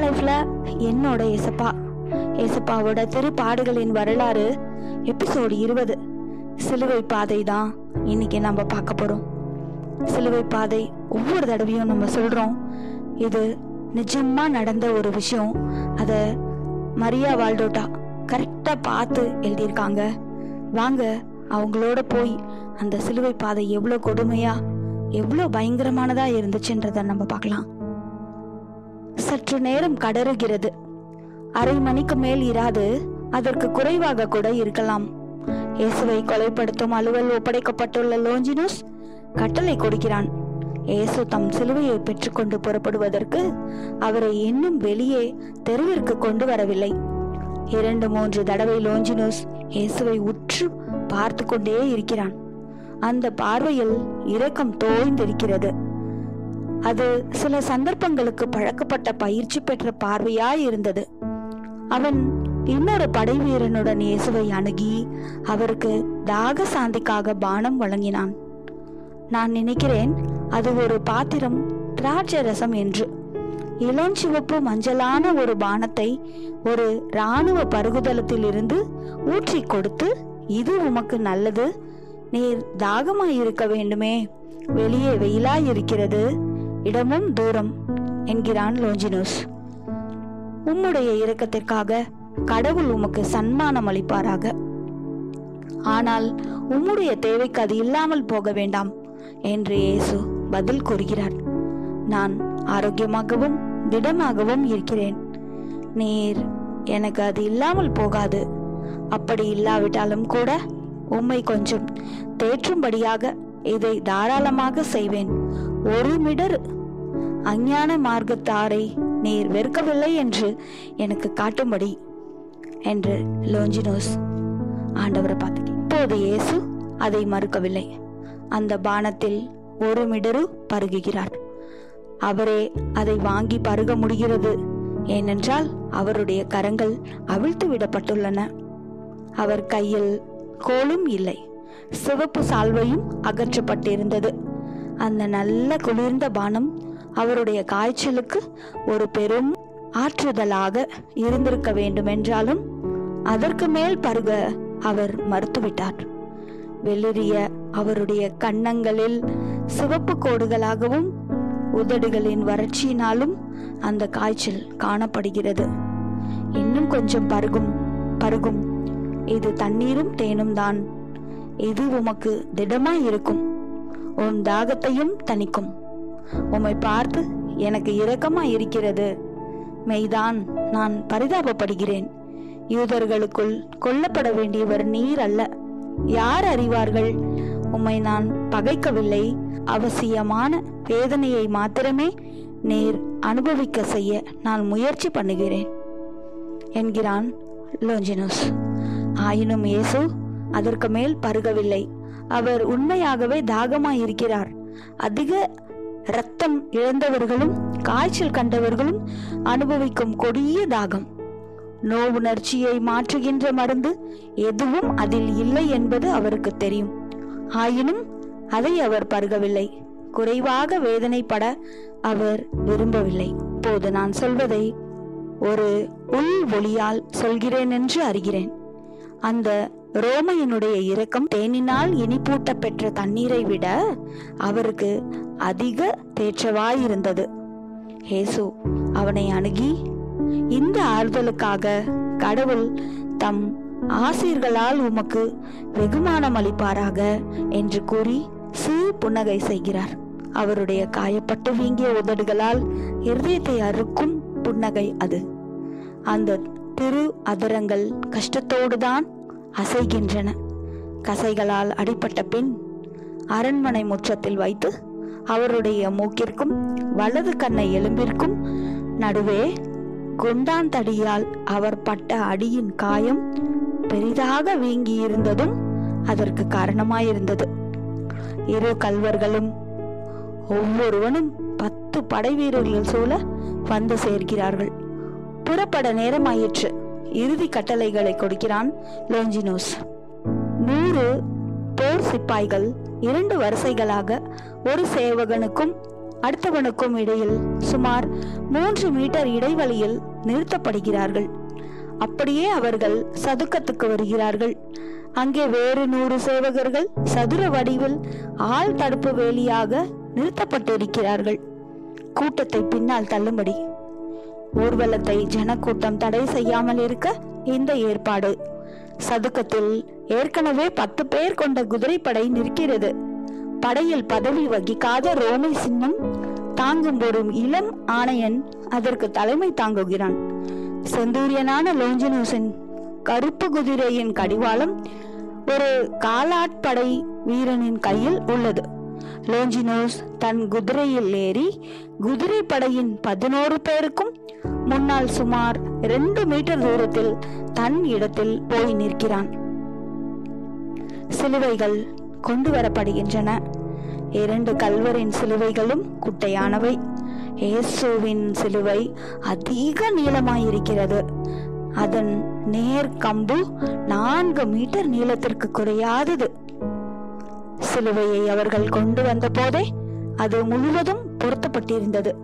லைஃப்ல என்னோட ஏசப்பா ஏசப்பாவோட திருப்பாடுகளின் வரலாறு எபிசோடு இருபது சிலுவை பாதை தான் இன்னைக்கு நம்ம பார்க்க போறோம் சிலுவை பாதை ஒவ்வொரு தடவையும் நம்ம சொல்றோம் இது நிஜமா நடந்த ஒரு விஷயம் அத மரியா வால்டோட்டா கரெக்டா பார்த்து எழுதியிருக்காங்க வாங்க அவங்களோட போய் அந்த சிலுவை பாதை எவ்வளோ கொடுமையா எவ்வளோ பயங்கரமானதா இருந்துச்சுன்றத நம்ம பார்க்கலாம் சற்று நேரம் கடறுகிறது அரை மணிக்கு மேல் இராது அதற்கு குறைவாக கூட இருக்கலாம் இயேசுவை கொலைப்படுத்தும் அலுவல் ஒப்படைக்கப்பட்டுள்ள லோஞ்சினோஸ் கட்டளை கொடுக்கிறான் இயேசு தம் சிலுவையை பெற்றுக்கொண்டு புறப்படுவதற்கு அவரை இன்னும் வெளியே தெருவிற்கு கொண்டு வரவில்லை இரண்டு மூன்று தடவை லோஞ்சினோஸ் இயேசுவை உற்று பார்த்து கொண்டே இருக்கிறான் அந்த பார்வையில் இரக்கம் தோய்ந்திருக்கிறது அது சில சந்தர்ப்பங்களுக்கு பழக்கப்பட்ட பயிற்சி பெற்ற பார்வையாய் இருந்தது அவன் இன்னொரு படை வீரனுடன் இயேசுவை அணுகி அவருக்கு தாக சாந்திக்காக பானம் வழங்கினான் நான் நினைக்கிறேன் அது ஒரு பாத்திரம் திராட்சை ரசம் என்று இளஞ்சிவப்பு மஞ்சளான ஒரு பானத்தை ஒரு இராணுவ பருகுதலத்தில் இருந்து ஊற்றி கொடுத்து இது உமக்கு நல்லது நீர் தாகமாய் இருக்க வேண்டுமே வெளியே வெயிலாய் இருக்கிறது இடமும் தூரம் என்கிறான் லோஞ்சினோஸ் உம்முடைய இரக்கத்திற்காக கடவுள் உமக்கு சன்மானம் அளிப்பாராக ஆனால் உம்முடைய தேவைக்கு அது இல்லாமல் போக வேண்டாம் என்று இயேசு பதில் கூறுகிறார் நான் ஆரோக்கியமாகவும் திடமாகவும் இருக்கிறேன் நீர் எனக்கு அது இல்லாமல் போகாது அப்படி இல்லாவிட்டாலும் கூட உம்மை கொஞ்சம் தேற்றும்படியாக இதை தாராளமாக செய்வேன் ஒரு மிடர் அஞ்ஞான மார்க்கத்தாரை நீர் வெறுக்கவில்லை என்று எனக்கு காட்டும்படி என்று லோஞ்சினோஸ் ஆண்டவரை பார்த்து இப்போது இயேசு அதை மறுக்கவில்லை அந்த பானத்தில் ஒரு மிடரு பருகுகிறார் அவரே அதை வாங்கி பருக முடிகிறது ஏனென்றால் அவருடைய கரங்கள் அவிழ்த்து விடப்பட்டுள்ளன அவர் கையில் கோலும் இல்லை சிவப்பு சால்வையும் அகற்றப்பட்டிருந்தது அந்த நல்ல குளிர்ந்த பானம் அவருடைய காய்ச்சலுக்கு ஒரு பெரும் ஆற்றுதலாக இருந்திருக்க வேண்டுமென்றாலும் அதற்கு மேல் பருக அவர் மறுத்துவிட்டார் வெளிரிய அவருடைய கன்னங்களில் சிவப்பு கோடுகளாகவும் உதடுகளின் வறட்சியினாலும் அந்த காய்ச்சல் காணப்படுகிறது இன்னும் கொஞ்சம் பருகும் பருகும் இது தண்ணீரும் தேனும் தான் இது உமக்கு திடமாய் இருக்கும் உன் தாகத்தையும் தணிக்கும் உம்மை பார்த்து எனக்கு இரக்கமாய் இருக்கிறது மெய்தான் நான் பரிதாபப்படுகிறேன் யூதர்களுக்குள் கொல்லப்பட வேண்டியவர் நீர் அல்ல யார் அறிவார்கள் உம்மை நான் பகைக்கவில்லை அவசியமான வேதனையை மாத்திரமே நீர் அனுபவிக்க செய்ய நான் முயற்சி பண்ணுகிறேன் என்கிறான் லோஞ்சினோஸ் ஆயினும் இயேசு அதற்கு மேல் பருகவில்லை அவர் உண்மையாகவே தாகமாய் இருக்கிறார் அதிக இரத்தம் இழந்தவர்களும் காய்ச்சல் கண்டவர்களும் அனுபவிக்கும் கொடிய தாகம் நோவுணர்ச்சியை மாற்றுகின்ற மருந்து எதுவும் அதில் இல்லை என்பது அவருக்கு தெரியும் ஆயினும் அதை அவர் பருகவில்லை குறைவாக வேதனைப்பட அவர் விரும்பவில்லை இப்போது நான் சொல்வதை ஒரு உள் ஒளியால் சொல்கிறேன் என்று அறிகிறேன் அந்த ரோமையனுடைய இரக்கம் தேனினால் இனிப்பூட்ட பெற்ற தண்ணீரை விட அவருக்கு அதிக தேற்றவாயிருந்தது ஹேசு அவனை அணுகி இந்த ஆறுதலுக்காக கடவுள் தம் ஆசீர்களால் உமக்கு வெகுமானம் அளிப்பாராக என்று கூறி சிறு புன்னகை செய்கிறார் அவருடைய காயப்பட்டு வீங்கிய உதடுகளால் இருதயத்தை அறுக்கும் புன்னகை அது அந்த திரு அதரங்கள் கஷ்டத்தோடுதான் அசைகின்றன கசைகளால் அடிபட்ட பின் அரண்மனை முற்றத்தில் வைத்து அவருடைய மூக்கிற்கும் வலது கண்ணை எலும்பிற்கும் நடுவே குண்டாந்தடியால் அவர் பட்ட அடியின் காயம் பெரிதாக வீங்கியிருந்ததும் அதற்கு காரணமாயிருந்தது இரு கல்வர்களும் ஒவ்வொருவனும் பத்து படை வீரர்கள் சூழ வந்து சேர்க்கிறார்கள் புறப்பட நேரமாயிற்று இறுதி கட்டளைகளை கொடுக்கிறான் லோஞ்சினோஸ் நூறு போர் சிப்பாய்கள் இரண்டு வரிசைகளாக ஒரு சேவகனுக்கும் அடுத்தவனுக்கும் இடையில் சுமார் மூன்று மீட்டர் இடைவெளியில் நிறுத்தப்படுகிறார்கள் அப்படியே அவர்கள் சதுக்கத்துக்கு வருகிறார்கள் அங்கே வேறு நூறு சேவகர்கள் சதுர வடிவில் ஆள் தடுப்பு வேலியாக நிறுத்தப்பட்டிருக்கிறார்கள் கூட்டத்தை பின்னால் தள்ளும்படி ஊர்வலத்தை ஜனக்கூட்டம் தடை செய்யாமல் இருக்க இந்த ஏற்பாடு சதுக்கத்தில் ஏற்கனவே பத்து பேர் கொண்ட குதிரைப்படை நிற்கிறது படையில் பதவி வகிக்காத ரோமை சின்னம் தாங்கும் ஒரு இளம் ஆணையன் அதற்கு தலைமை தாங்குகிறான் செந்தூரியனான லோஞ்சினூசின் கருப்பு குதிரையின் கடிவாளம் ஒரு காலாட்படை வீரனின் கையில் உள்ளது லோஞ்சினோஸ் தன் குதிரையில் ஏறி குதிரை படையின் பதினோரு பேருக்கும் முன்னால் சுமார் இரண்டு மீட்டர் தூரத்தில் தன் இடத்தில் போய் நிற்கிறான் சிலுவைகள் கொண்டு வரப்படுகின்றன இரண்டு கல்வரின் சிலுவைகளும் குட்டையானவை இயேசுவின் சிலுவை அதிக நீளமாயிருக்கிறது அதன் நேர் கம்பு நான்கு மீட்டர் நீளத்திற்கு குறையாதது சிலுவையை அவர்கள் கொண்டு வந்த போதே அது முழுவதும் பொருத்தப்பட்டிருந்தது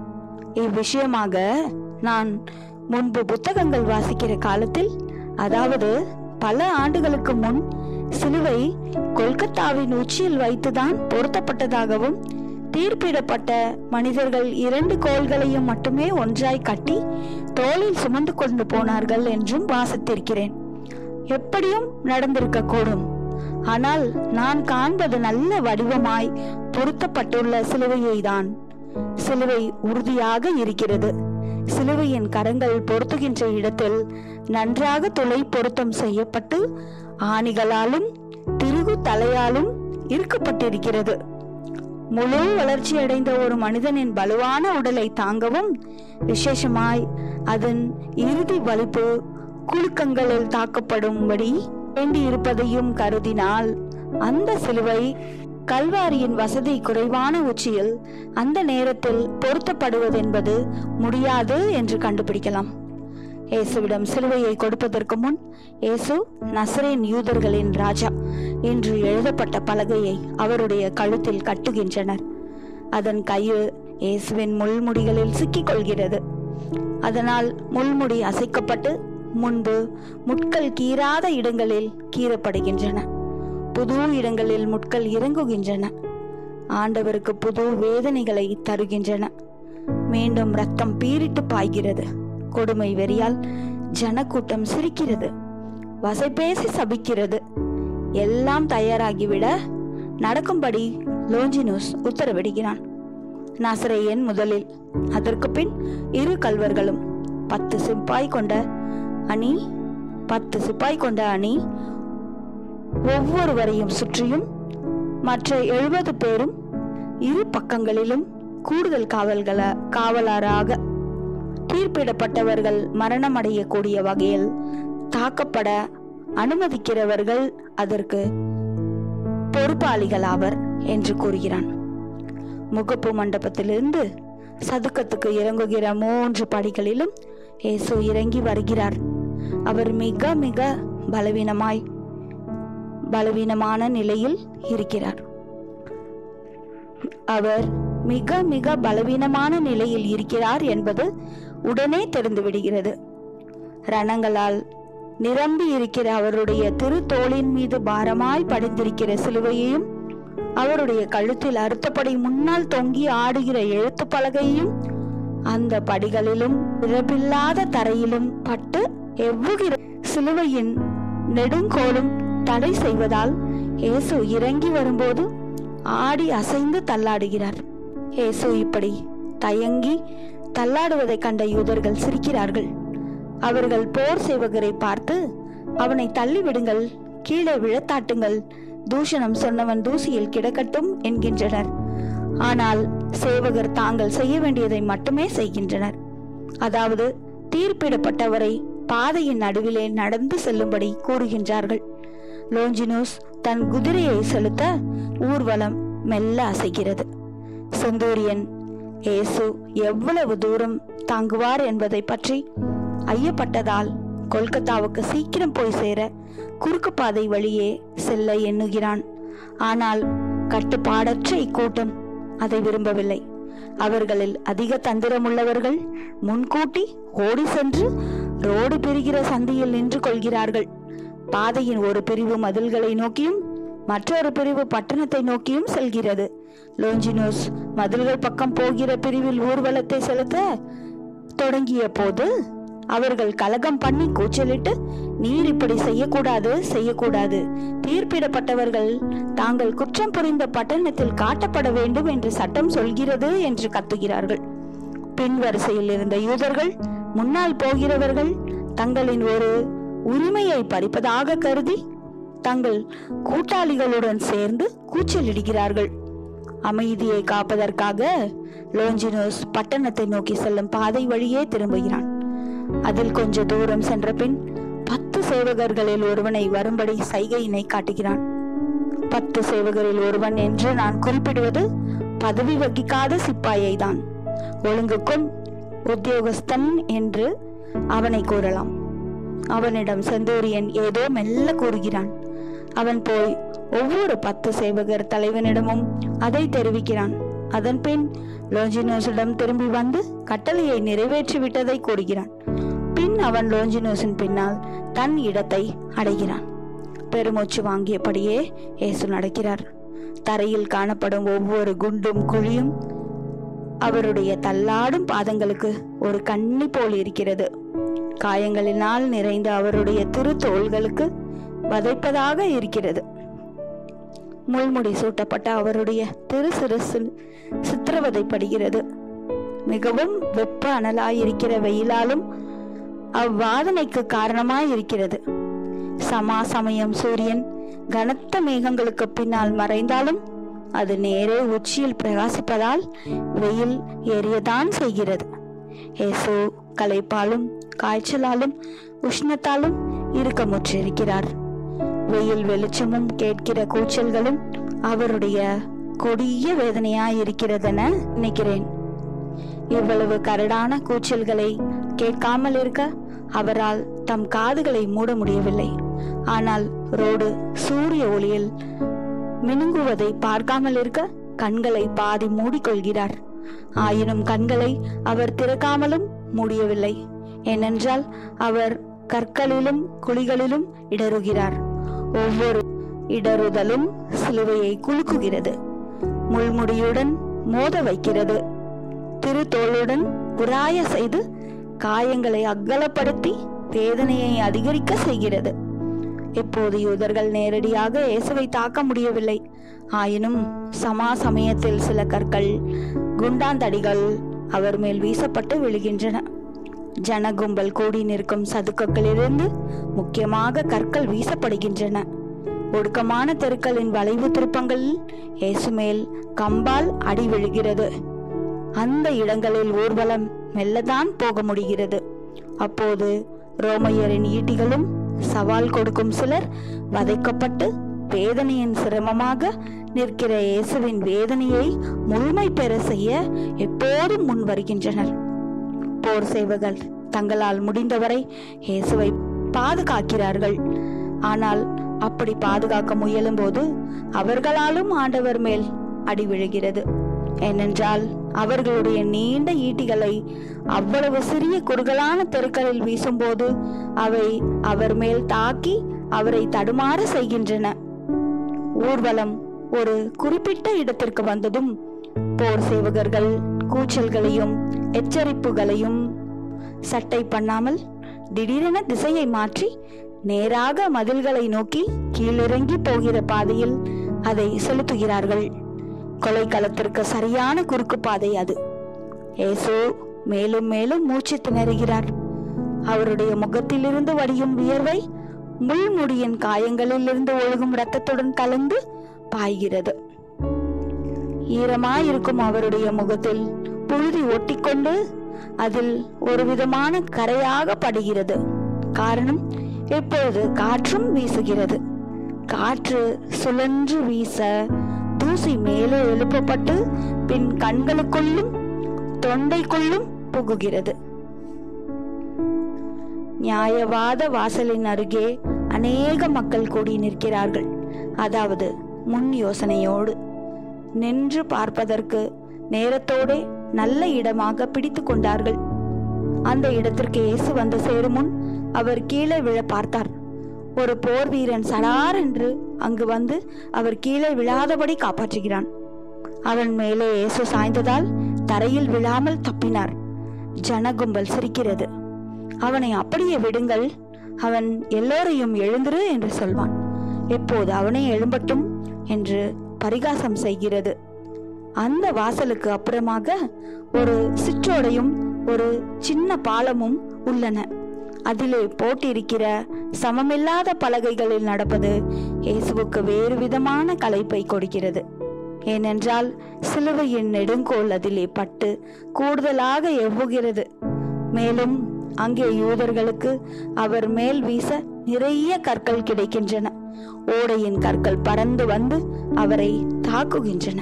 இவ்விஷயமாக நான் முன்பு புத்தகங்கள் வாசிக்கிற காலத்தில் அதாவது பல ஆண்டுகளுக்கு முன் சிலுவை கொல்கத்தாவின் உச்சியில் வைத்துதான் பொருத்தப்பட்டதாகவும் தீர்ப்பிடப்பட்ட மனிதர்கள் இரண்டு கோள்களையும் மட்டுமே ஒன்றாய் கட்டி தோளில் சுமந்து கொண்டு போனார்கள் என்றும் வாசித்திருக்கிறேன் எப்படியும் நடந்திருக்க கூடும் ஆனால் நான் காண்பது நல்ல வடிவமாய் பொருத்தப்பட்டுள்ள சிலுவையை தான் சிலுவை உறுதியாக இருக்கிறது சிலுவையின் கரங்கள் பொருத்துகின்ற இடத்தில் நன்றாக துளை பொருத்தம் செய்யப்பட்டு ஆணிகளாலும் திருகு தலையாலும் இருக்கப்பட்டிருக்கிறது முழு வளர்ச்சியடைந்த ஒரு மனிதனின் வலுவான உடலை தாங்கவும் விசேஷமாய் அதன் இறுதி வலிப்பு குலுக்கங்களில் தாக்கப்படும்படி வேண்டியிருப்பதையும் கருதினால் அந்த சிலுவை கல்வாரியின் வசதி குறைவான உச்சியில் அந்த நேரத்தில் பொருத்தப்படுவதென்பது முடியாது என்று கண்டுபிடிக்கலாம் இயேசுவிடம் சிலுவையை கொடுப்பதற்கு முன் இயேசு நசரேன் யூதர்களின் ராஜா என்று எழுதப்பட்ட பலகையை அவருடைய கழுத்தில் கட்டுகின்றனர் அதன் கயிறு இயேசுவின் முள்முடிகளில் சிக்கிக் கொள்கிறது அதனால் முள்முடி அசைக்கப்பட்டு முன்பு முட்கள் கீறாத இடங்களில் கீறப்படுகின்றன புது இடங்களில் முட்கள் இறங்குகின்றன ஆண்டவருக்கு புது வேதனைகளை தருகின்றன மீண்டும் ரத்தம் பீரிட்டு பாய்கிறது கொடுமை வெறியால் ஜனக்கூட்டம் சிரிக்கிறது வசைபேசி சபிக்கிறது எல்லாம் தயாராகிவிட நடக்கும்படி லோஞ்சினூஸ் உத்தரவிடுகிறான் நசரேயன் முதலில் அதற்கு பின் இரு கல்வர்களும் பத்து சிப்பாய் கொண்ட அணி பத்து சிப்பாய் கொண்ட அணி ஒவ்வொருவரையும் சுற்றியும் மற்ற எழுபது பேரும் இரு பக்கங்களிலும் கூடுதல் காவல்கள காவலராக தீர்ப்பிடப்பட்டவர்கள் மரணமடையக்கூடிய வகையில் தாக்கப்பட அனுமதிக்கிறவர்கள் அதற்கு பொறுப்பாளிகளாவர் என்று கூறுகிறான் முகப்பு மண்டபத்திலிருந்து சதுக்கத்துக்கு இறங்குகிற மூன்று படிகளிலும் இயேசு இறங்கி வருகிறார் அவர் மிக மிக பலவீனமாய் பலவீனமான நிலையில் இருக்கிறார் அவர் மிக மிக பலவீனமான நிலையில் இருக்கிறார் என்பது உடனே தெரிந்து விடுகிறது ரணங்களால் நிரம்பி இருக்கிற அவருடைய திரு தோளின் மீது பாரமாய் படிந்திருக்கிற சிலுவையையும் அவருடைய கழுத்தில் அறுத்தபடி முன்னால் தொங்கி ஆடுகிற எழுத்து பலகையையும் அந்த படிகளிலும் இறப்பில்லாத தரையிலும் பட்டு எவ்வுகிற சிலுவையின் நெடுங்கோலும் தடை செய்வதால் இயேசு இறங்கி வரும்போது ஆடி அசைந்து தள்ளாடுகிறார் இயேசு இப்படி தயங்கி தள்ளாடுவதை கண்ட யூதர்கள் சிரிக்கிறார்கள் அவர்கள் போர் சேவகரை பார்த்து அவனை தள்ளிவிடுங்கள் கீழே விழத்தாட்டுங்கள் தூஷணம் சொன்னவன் தூசியில் கிடக்கட்டும் என்கின்றனர் ஆனால் சேவகர் தாங்கள் செய்ய வேண்டியதை மட்டுமே செய்கின்றனர் அதாவது தீர்ப்பிடப்பட்டவரை பாதையின் நடுவிலே நடந்து செல்லும்படி கூறுகின்றார்கள் லோஞ்சினோஸ் தன் குதிரையை செலுத்த ஊர்வலம் மெல்ல அசைகிறது செந்தூரியன் இயேசு எவ்வளவு தூரம் தாங்குவார் என்பதை பற்றி ஐயப்பட்டதால் கொல்கத்தாவுக்கு சீக்கிரம் போய் சேர குறுக்கு பாதை வழியே செல்ல எண்ணுகிறான் ஆனால் கட்டுப்பாடற்ற இக்கூட்டம் அதை விரும்பவில்லை அவர்களில் அதிக தந்திரமுள்ளவர்கள் முன்கூட்டி ஓடி சென்று ரோடு பிரிகிற சந்தியில் நின்று கொள்கிறார்கள் பாதையின் ஒரு பிரிவு மதில்களை நோக்கியும் மற்றொரு பிரிவு பட்டணத்தை நோக்கியும் செல்கிறது லோஞ்சினோஸ் மதில்கள் பக்கம் போகிற பிரிவில் ஊர்வலத்தை செலுத்த தொடங்கிய போது அவர்கள் கலகம் பண்ணி கூச்சலிட்டு நீர் இப்படி செய்யக்கூடாது செய்யக்கூடாது தீர்ப்பிடப்பட்டவர்கள் தாங்கள் குற்றம் புரிந்த பட்டணத்தில் காட்டப்பட வேண்டும் என்று சட்டம் சொல்கிறது என்று கத்துகிறார்கள் பின் வரிசையில் இருந்த யூதர்கள் முன்னால் போகிறவர்கள் தங்களின் ஒரு உரிமையை பறிப்பதாக கருதி தங்கள் கூட்டாளிகளுடன் சேர்ந்து கூச்சலிடுகிறார்கள் அமைதியை காப்பதற்காக லோஞ்சினோஸ் பட்டணத்தை நோக்கி செல்லும் பாதை வழியே திரும்புகிறான் அதில் கொஞ்ச தூரம் சென்ற பின் பத்து சேவகர்களில் ஒருவனை வரும்படி சைகையினை காட்டுகிறான் பத்து சேவகரில் ஒருவன் என்று நான் குறிப்பிடுவது பதவி வகிக்காத சிப்பாயை தான் ஒழுங்குக்கும் உத்தியோகஸ்தன் என்று அவனை கூறலாம் அவனிடம் செந்தூரியன் ஏதோ மெல்ல கூறுகிறான் அவன் போய் ஒவ்வொரு பத்து சேவகர் தலைவனிடமும் அதை தெரிவிக்கிறான் அதன் பின் லோஞ்சினோஸிடம் திரும்பி வந்து கட்டளையை நிறைவேற்றி விட்டதை கூறுகிறான் பின் அவன் லோஞ்சினோஸின் பின்னால் தன் இடத்தை அடைகிறான் பெருமூச்சு வாங்கியபடியே இயேசு நடக்கிறார் தரையில் காணப்படும் ஒவ்வொரு குண்டும் குழியும் அவருடைய தள்ளாடும் பாதங்களுக்கு ஒரு கண்ணி போல் இருக்கிறது காயங்களினால் நிறைந்த அவருடைய திருத்தோள்களுக்கு வதைப்பதாக இருக்கிறது முள்முடி சூட்டப்பட்ட அவருடைய திரு சிறுசு சித்திரவதைப்படுகிறது மிகவும் வெப்ப அனலாயிருக்கிற வெயிலாலும் அவ்வாதனைக்கு காரணமாய் இருக்கிறது சமா சமயம் சூரியன் கனத்த மேகங்களுக்கு பின்னால் மறைந்தாலும் அது நேரே உச்சியில் பிரகாசிப்பதால் வெயில் எரியதான் செய்கிறது ஏசு களைப்பாலும் காய்ச்சலாலும் உஷ்ணத்தாலும் இருக்க முற்றிருக்கிறார் வெயில் வெளிச்சமும் கேட்கிற கூச்சல்களும் அவருடைய கொடிய வேதனையாய் இருக்கிறதென நினைக்கிறேன் இவ்வளவு கரடான கூச்சல்களை கேட்காமல் இருக்க அவரால் தம் காதுகளை மூட முடியவில்லை ஆனால் ரோடு சூரிய ஒளியில் மினுங்குவதை பார்க்காமல் இருக்க கண்களை பாதி மூடிக்கொள்கிறார் ஆயினும் கண்களை அவர் திறக்காமலும் முடியவில்லை ஏனென்றால் அவர் கற்களிலும் குழிகளிலும் இடறுகிறார் ஒவ்வொரு இடறுதலும் சிலுவையை குலுக்குகிறது முள்முடியுடன் மோத வைக்கிறது திருத்தோளுடன் உராய செய்து காயங்களை அகலப்படுத்தி வேதனையை அதிகரிக்க செய்கிறது இப்போது யூதர்கள் நேரடியாக இயேசுவை தாக்க முடியவில்லை ஆயினும் சமா சமயத்தில் சில கற்கள் குண்டாந்தடிகள் அவர் மேல் வீசப்பட்டு விழுகின்றன ஜனகும்பல் கூடி நிற்கும் சதுக்கங்களிலிருந்து முக்கியமாக கற்கள் வீசப்படுகின்றன ஒடுக்கமான தெருக்களின் வளைவு திருப்பங்களில் இயேசு மேல் கம்பால் அடி விழுகிறது அந்த இடங்களில் ஊர்வலம் மெல்லதான் போக முடிகிறது அப்போது ரோமையரின் ஈட்டிகளும் சவால் கொடுக்கும் சிலர் வதைக்கப்பட்டு வேதனையின் சிரமமாக நிற்கிற இயேசுவின் வேதனையை முழுமை பெற செய்ய எப்போதும் முன் வருகின்றனர் போர் சேவகர் தங்களால் முடிந்தவரை இயேசுவை பாதுகாக்கிறார்கள் ஆனால் அப்படி பாதுகாக்க முயலும் போது அவர்களாலும் ஆண்டவர் மேல் அடி விழுகிறது ஏனென்றால் அவர்களுடைய நீண்ட ஈட்டிகளை அவ்வளவு சிறிய குறுகலான தெருக்களில் வீசும்போது அவை அவர் மேல் தாக்கி அவரை தடுமாற செய்கின்றன ஊர்வலம் ஒரு குறிப்பிட்ட இடத்திற்கு வந்ததும் போர் சேவகர்கள் கூச்சல்களையும் எச்சரிப்புகளையும் சட்டை பண்ணாமல் திடீரென திசையை மாற்றி நேராக மதில்களை நோக்கி கீழிறங்கி போகிற பாதையில் அதை செலுத்துகிறார்கள் கொலைக்களத்திற்கு சரியான குறுக்கு பாதை அது ஏசு மேலும் மேலும் மூச்சு திணறுகிறார் அவருடைய முகத்திலிருந்து வடியும் வியர்வை முள்முடியின் காயங்களில் இருந்து ஒழுகும் இரத்தத்துடன் கலந்து பாய்கிறது ஈரமாயிருக்கும் அவருடைய முகத்தில் புழுதி ஒட்டிக்கொண்டு அதில் ஒரு விதமான கரையாக படுகிறது காரணம் இப்பொழுது காற்றும் வீசுகிறது காற்று சுழன்று வீச தூசி மேலே எழுப்பப்பட்டு பின் கண்களுக்குள்ளும் தொண்டைக்குள்ளும் புகுகிறது நியாயவாத வாசலின் அருகே அநேக மக்கள் கூடி நிற்கிறார்கள் அதாவது முன் யோசனையோடு நின்று பார்ப்பதற்கு நேரத்தோடே நல்ல இடமாக பிடித்து கொண்டார்கள் அந்த இடத்திற்கு இயேசு வந்து சேரும் முன் அவர் கீழே விழ பார்த்தார் ஒரு போர் வீரன் சடார் என்று அங்கு வந்து அவர் கீழே விழாதபடி காப்பாற்றுகிறான் அவன் மேலே இயேசு சாய்ந்ததால் தரையில் விழாமல் தப்பினார் ஜனகும்பல் சிரிக்கிறது அவனை அப்படியே விடுங்கள் அவன் எல்லோரையும் எழுந்திரு என்று சொல்வான் எப்போது அவனே எழும்பட்டும் என்று பரிகாசம் செய்கிறது அந்த வாசலுக்கு அப்புறமாக ஒரு சிற்றோடையும் ஒரு சின்ன பாலமும் உள்ளன அதிலே போட்டிருக்கிற சமமில்லாத பலகைகளில் நடப்பது இயேசுவுக்கு வேறு விதமான களைப்பை கொடுக்கிறது ஏனென்றால் சிலுவையின் நெடுங்கோல் அதிலே பட்டு கூடுதலாக எவ்வுகிறது மேலும் அங்கே யூதர்களுக்கு அவர் மேல் வீச நிறைய கற்கள் கிடைக்கின்றன ஓடையின் கற்கள் பறந்து வந்து அவரை தாக்குகின்றன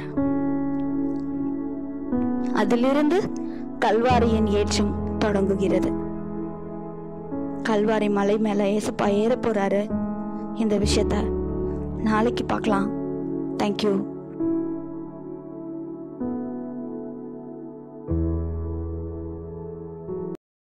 அதிலிருந்து கல்வாரியின் ஏற்றம் தொடங்குகிறது கல்வாரி மலை மேல ஏசப்பா ஏற போறாரு இந்த விஷயத்த நாளைக்கு பார்க்கலாம் தேங்க்யூ